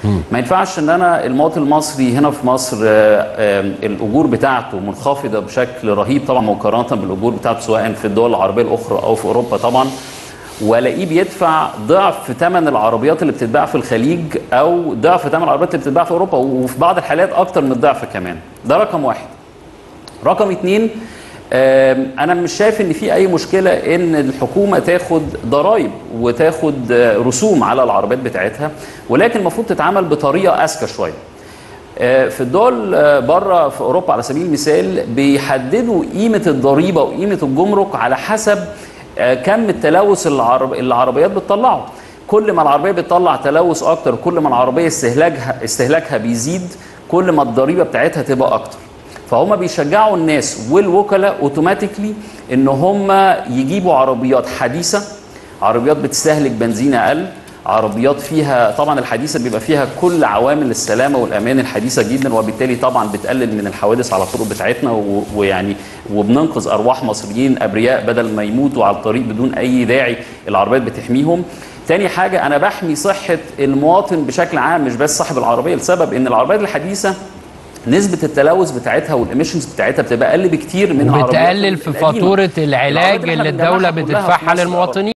ما ينفعش ان انا المواطن المصري هنا في مصر آه، آه، الاجور بتاعته منخفضه بشكل رهيب طبعا مقارنه بالاجور بتاعته سواء في الدول العربيه الاخرى او في اوروبا طبعا والاقيه بيدفع ضعف ثمن العربيات اللي بتتباع في الخليج او ضعف ثمن العربيات اللي بتتباع في اوروبا وفي بعض الحالات اكتر من الضعف كمان ده رقم واحد رقم اتنين آم، انا مش شايف ان في اي مشكله ان الحكومه تاخد ضرائب وتاخد آه، رسوم على العربيات بتاعتها ولكن المفروض تتعامل بطريقه اذكى شويه آه، في الدول آه، بره في اوروبا على سبيل المثال بيحددوا قيمه الضريبه وقيمه الجمرك على حسب آه، كم التلوث اللي العرب- اللي العربيات بتطلعه كل ما العربيه بتطلع تلوث اكتر كل ما العربيه استهلاكها استهلاكها بيزيد كل ما الضريبه بتاعتها تبقى اكتر فهم بيشجعوا الناس والوكلاء اوتوماتيكلي ان هم يجيبوا عربيات حديثه عربيات بتستهلك بنزين اقل عربيات فيها طبعا الحديثه بيبقى فيها كل عوامل السلامه والامان الحديثه جدا وبالتالي طبعا بتقلل من الحوادث على الطرق بتاعتنا و- ويعني وبننقذ ارواح مصريين ابرياء بدل ما يموتوا على الطريق بدون اي داعي العربيات بتحميهم تاني حاجه انا بحمي صحه المواطن بشكل عام مش بس صاحب العربيه لسبب ان العربيات الحديثه نسبة التلوث بتاعتها والإيميشنز بتاعتها بتبقى أقل بكتير من العربيات وبتقلل في القديمة. فاتورة العلاج العربيات اللي احنا الدولة بنجمعها كلها في بتدفعها مصر. للمواطنين